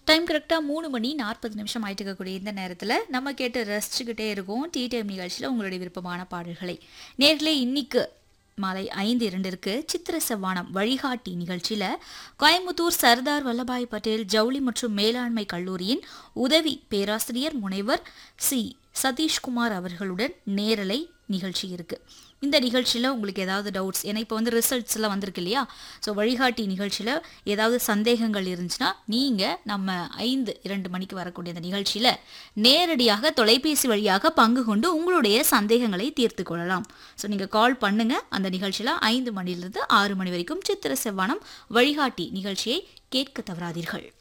time கரெக்டாக மூணு மணி நாற்பது நிமிஷம் ஆயிட்டு இருக்கக்கூடிய இந்த நேரத்தில் நம்ம கேட்டு ரசிச்சுக்கிட்டே இருக்கோம் டீ டைம் நிகழ்ச்சியில் உங்களுடைய விருப்பமான பாடல்களை நேர்களே இன்னைக்கு மாலை ஐந்து இரண்டிற்கு சித்திர செவ்வானம் வழிகாட்டி நிகழ்ச்சியில் கோயம்புத்தூர் சர்தார் வல்லபாய் பட்டேல் ஜவுளி மற்றும் மேலாண்மை கல்லூரியின் உதவி பேராசிரியர் முனைவர் சி சதீஷ்குமார் அவர்களுடன் நேரலை நிகழ்ச்சி இருக்கு இந்த நிகழ்ச்சியில் உங்களுக்கு ஏதாவது டவுட்ஸ் ஏன்னா இப்போ வந்து ரிசல்ட்ஸ் எல்லாம் வந்திருக்கு இல்லையா ஸோ வழிகாட்டி நிகழ்ச்சியில் ஏதாவது சந்தேகங்கள் இருந்துச்சுன்னா நீங்கள் நம்ம ஐந்து இரண்டு மணிக்கு வரக்கூடிய இந்த நிகழ்ச்சியில் நேரடியாக தொலைபேசி வழியாக பங்கு கொண்டு உங்களுடைய சந்தேகங்களை தீர்த்து கொள்ளலாம் ஸோ நீங்கள் கால் பண்ணுங்க அந்த நிகழ்ச்சியில் ஐந்து மணிலிருந்து ஆறு மணி வரைக்கும் சித்திர செவ்வானம் வழிகாட்டி நிகழ்ச்சியை கேட்க தவறாதீர்கள்